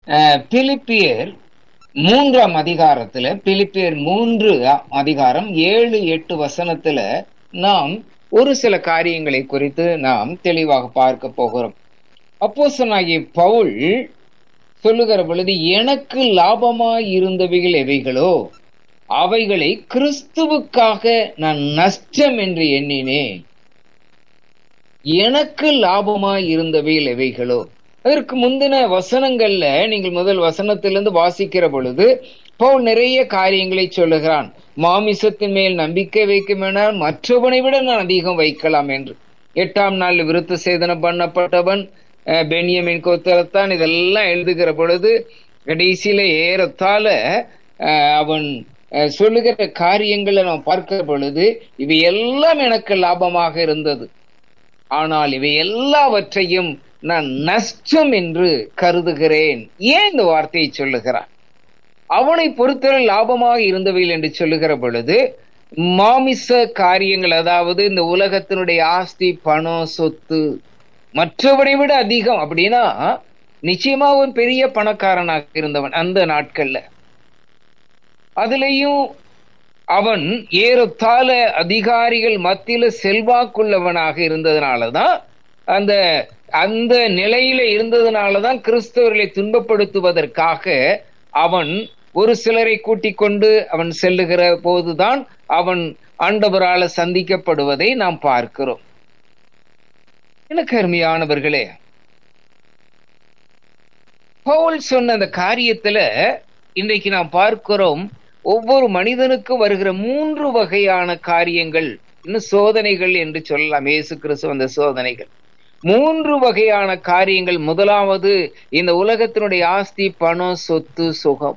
பிலிப்பியர் மூன்றாம் அதிகாரத்துல பிலிப்பியர் மூன்று அதிகாரம் ஏழு எட்டு வசனத்துல நாம் ஒரு சில காரியங்களை குறித்து நாம் தெளிவாக பார்க்க போகிறோம் அப்போசனாகிய பவுல் சொல்லுகிற பொழுது எனக்கு லாபமாய் இருந்தவைகள் எவைகளோ அவைகளை கிறிஸ்துவுக்காக நான் நஷ்டம் என்று எண்ணினேன் எனக்கு லாபமாய் இருந்தவைகள் எவைகளோ அதற்கு முந்தின வசனங்கள்ல நீங்கள் முதல் வசனத்திலிருந்து வாசிக்கிற பொழுது பவுல் நிறைய காரியங்களை சொல்லுகிறான் மாமிசத்தின் மேல் நம்பிக்கை வைக்குமெனால் மற்றவனை விட நான் அதிகம் வைக்கலாம் என்று எட்டாம் நாள் விருத்த சேதனம் பண்ணப்பட்டவன் பென்யமின் கோத்தரத்தான் இதெல்லாம் எழுதுகிற பொழுது கடைசியில ஏறத்தால அவன் சொல்லுகிற காரியங்களை நாம் பார்க்கிற பொழுது இவை எல்லாம் எனக்கு லாபமாக இருந்தது ஆனால் இவை எல்லாவற்றையும் நான் நஷ்டம் என்று கருதுகிறேன் ஏன் இந்த வார்த்தையை சொல்லுகிறான் அவனை பொறுத்தவரை லாபமாக இருந்தவைகள் என்று சொல்லுகிற பொழுது மாமிச காரியங்கள் அதாவது இந்த உலகத்தினுடைய ஆஸ்தி பணம் சொத்து மற்றவனை விட அதிகம் அப்படின்னா நிச்சயமா ஒரு பெரிய பணக்காரனாக இருந்தவன் அந்த நாட்கள்ல அதுலயும் அவன் ஏறத்தாழ அதிகாரிகள் மத்தியில செல்வாக்குள்ளவனாக இருந்ததுனாலதான் அந்த அந்த நிலையில இருந்ததுனாலதான் கிறிஸ்தவர்களை துன்பப்படுத்துவதற்காக அவன் ஒரு சிலரை கூட்டிக் கொண்டு அவன் செல்லுகிற போதுதான் அவன் ஆண்டவரால சந்திக்கப்படுவதை நாம் பார்க்கிறோம் எனக்கு அருமையானவர்களே பவுல் சொன்ன அந்த காரியத்துல இன்றைக்கு நாம் பார்க்கிறோம் ஒவ்வொரு மனிதனுக்கும் வருகிற மூன்று வகையான காரியங்கள் இன்னும் சோதனைகள் என்று சொல்லலாம் இயேசு கிறிஸ்து அந்த சோதனைகள் மூன்று வகையான காரியங்கள் முதலாவது இந்த உலகத்தினுடைய ஆஸ்தி பணம் சொத்து சுகம்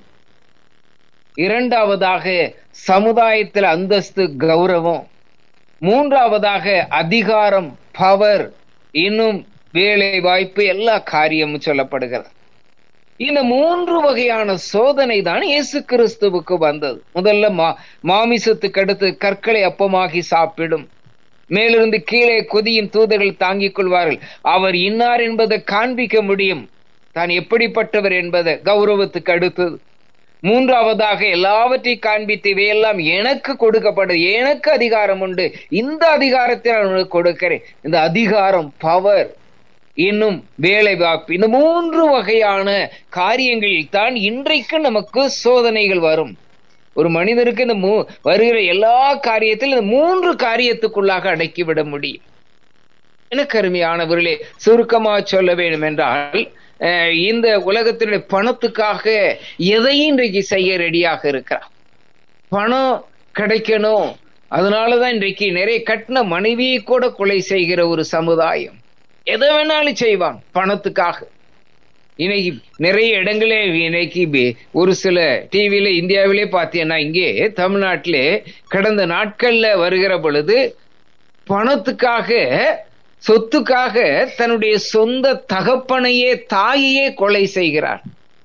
இரண்டாவதாக சமுதாயத்தில் அந்தஸ்து கௌரவம் மூன்றாவதாக அதிகாரம் பவர் இன்னும் வேலை வாய்ப்பு எல்லா காரியமும் சொல்லப்படுகிறது இந்த மூன்று வகையான சோதனை தான் இயேசு கிறிஸ்துவுக்கு வந்தது முதல்ல மா மாமிசத்துக்கு அடுத்து கற்களை அப்பமாகி சாப்பிடும் மேலிருந்து கீழே கொதியும் தூதர்கள் தாங்கிக் கொள்வார்கள் அவர் இன்னார் என்பதை காண்பிக்க முடியும் தான் எப்படிப்பட்டவர் என்பதை கௌரவத்துக்கு அடுத்தது மூன்றாவதாக எல்லாவற்றையும் காண்பித்து இவையெல்லாம் எனக்கு கொடுக்கப்படும் எனக்கு அதிகாரம் உண்டு இந்த அதிகாரத்தை நான் கொடுக்கிறேன் இந்த அதிகாரம் பவர் இன்னும் வேலை வாய்ப்பு இந்த மூன்று வகையான காரியங்களில் தான் இன்றைக்கு நமக்கு சோதனைகள் வரும் ஒரு மனிதருக்கு இந்த மூ வருகிற எல்லா காரியத்திலும் இந்த மூன்று காரியத்துக்குள்ளாக அடக்கிவிட முடியும் எனக்கு அருமையானவர்களே சுருக்கமா சொல்ல வேண்டும் என்றால் இந்த உலகத்தினுடைய பணத்துக்காக எதையும் இன்றைக்கு செய்ய ரெடியாக இருக்கிறார் பணம் கிடைக்கணும் அதனாலதான் இன்றைக்கு நிறைய கட்டின மனைவியை கூட கொலை செய்கிற ஒரு சமுதாயம் எதை வேணாலும் செய்வான் பணத்துக்காக இன்னைக்கு நிறைய இடங்களே இன்னைக்கு ஒரு சில டிவியில இந்தியாவிலே பார்த்தீங்கன்னா இங்கே தமிழ்நாட்டிலே கடந்த நாட்கள்ல வருகிற பொழுது பணத்துக்காக சொத்துக்காக தன்னுடைய சொந்த தகப்பனையே தாயையே கொலை செய்கிறார்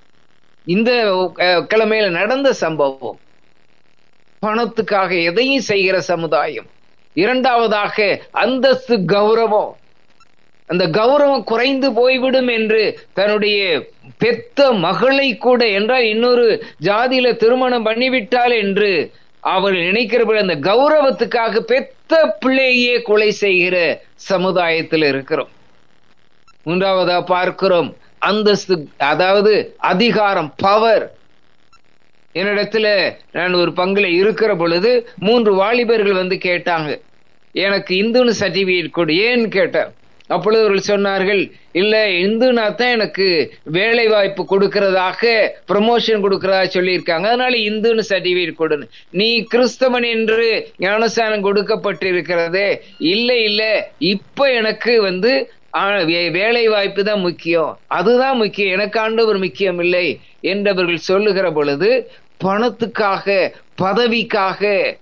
இந்த கிழமையில நடந்த சம்பவம் பணத்துக்காக எதையும் செய்கிற சமுதாயம் இரண்டாவதாக அந்தஸ்து கௌரவம் அந்த கௌரவம் குறைந்து போய்விடும் என்று தன்னுடைய பெத்த மகளை கூட என்றால் இன்னொரு ஜாதியில திருமணம் பண்ணிவிட்டால் என்று அவர்கள் நினைக்கிறபடி அந்த கௌரவத்துக்காக பெத்த பிள்ளையே கொலை செய்கிற சமுதாயத்தில் இருக்கிறோம் மூன்றாவதா பார்க்கிறோம் அந்தஸ்து அதாவது அதிகாரம் பவர் என்னிடத்துல நான் ஒரு பங்குல இருக்கிற பொழுது மூன்று வாலிபர்கள் வந்து கேட்டாங்க எனக்கு இந்துன்னு சர்டிபிகேட் கொடு ஏன்னு கேட்டேன் அப்பொழுது அவர்கள் சொன்னார்கள் இல்ல இந்துனா தான் எனக்கு வேலை வாய்ப்பு கொடுக்கறதாக ப்ரமோஷன் கொடுக்கறதா சொல்லியிருக்காங்க அதனால இந்துன்னு சர்டிபிகேட் கொடுன்னு நீ கிறிஸ்தவன் என்று ஞானஸ்தானம் கொடுக்கப்பட்டிருக்கிறதே இல்ல இல்ல இப்ப எனக்கு வந்து வேலை வாய்ப்பு தான் முக்கியம் அதுதான் முக்கியம் எனக்கு ஆண்டவர் முக்கியம் இல்லை என்றவர்கள் சொல்லுகிற பொழுது பணத்துக்காக பதவிக்காக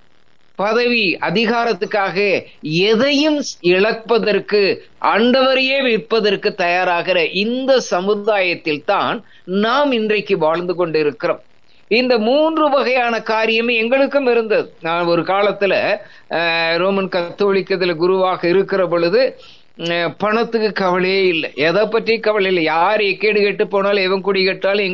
பதவி அதிகாரத்துக்காக எதையும் இழப்பதற்கு ஆண்டவரையே விற்பதற்கு தயாராகிற இந்த சமுதாயத்தில் தான் நாம் இன்றைக்கு வாழ்ந்து கொண்டிருக்கிறோம் இந்த மூன்று வகையான காரியமே எங்களுக்கும் இருந்தது நான் ஒரு காலத்துல ரோமன் கத்தோலிக்கத்துல குருவாக இருக்கிற பொழுது பணத்துக்கு கவலையே இல்லை எதை பற்றி கவலை இல்லை யார் எக்கேடு கெட்டு போனாலும் எவன் குடி கட்டாலும்